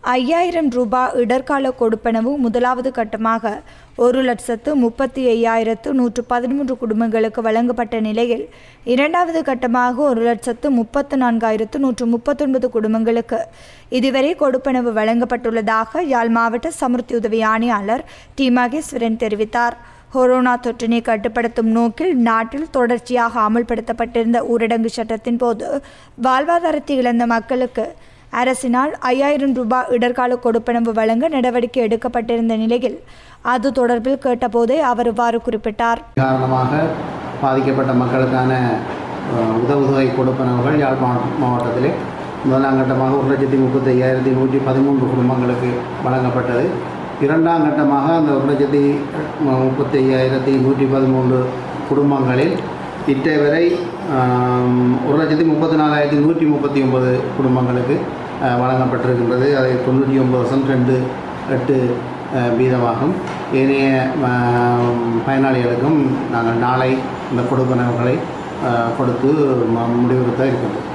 ஐயாயிரம் ரூபாய் இடர்கால கொடுப்பனவு முதலாவது கட்டமாக ஒரு லட்சத்து முப்பத்தி ஐயாயிரத்து நூற்று பதிமூன்று குடும்பங்களுக்கு வழங்கப்பட்ட நிலையில் இரண்டாவது கட்டமாக ஒரு லட்சத்து முப்பத்து நான்காயிரத்து நூற்று முப்பத்தொன்பது குடும்பங்களுக்கு இதுவரை கொடுப்பனவு வழங்கப்பட்டுள்ளதாக யாழ் மாவட்ட சமுர்த்தி உதவி ஆணையாளர் டி மகேஸ்வரன் தெரிவித்தார் கொரோனா தொற்றினை கட்டுப்படுத்தும் நோக்கில் நாட்டில் தொடர்ச்சியாக அமல்படுத்தப்பட்டிருந்த ஊரடங்கு சட்டத்தின் போது வாழ்வாதாரத்தை இழந்த மக்களுக்கு அரசினால் ஐயாயிரம் ரூபாய் இடர்கால கொடுப்பனவு வழங்க நடவடிக்கை எடுக்கப்பட்டிருந்த நிலையில் அது தொடர்பில் கேட்டபோதே அவர் இவ்வாறு குறிப்பிட்டார் காரணமாக பாதிக்கப்பட்ட மக்களுக்கான அஹ், உதவுதொகை கொடுப்பனவுகள் யாழ் மாவட்ட மாவட்டத்திலே முதலாம் கட்டமாக ஒரு லட்சத்தி முப்பத்தி ஐயாயிரத்தி நூற்றி பதிமூன்று குடும்பங்களுக்கு வழங்கப்பட்டது இரண்டாம் கட்டமாக அந்த ஒரு லட்சத்தி அஹ், முப்பத்தி ஐயாயிரத்தி நூற்றி பதிமூன்று குடும்பங்களில் இட்டை வரை ஆம், ஒரு லட்சத்தி முப்பத்தி நாலாயிரத்தி நூற்றி முப்பத்தி ஒன்பது குடும்பங்களுக்கு அஹ், வழங்கப்பட்டிருக்கின்றது அதை தொண்ணூற்றி ஒன்பது வருஷம் ரெண்டு எட்டு அஹ், வீதமாகும் ஏனைய ஆம், பயனாளிகளுக்கும் நாங்கள் நாளை இந்த கொடுப்பனவுகளை அஹ், கொடுத்து ம- முடிவெடுத்த இருக்கின்றோம்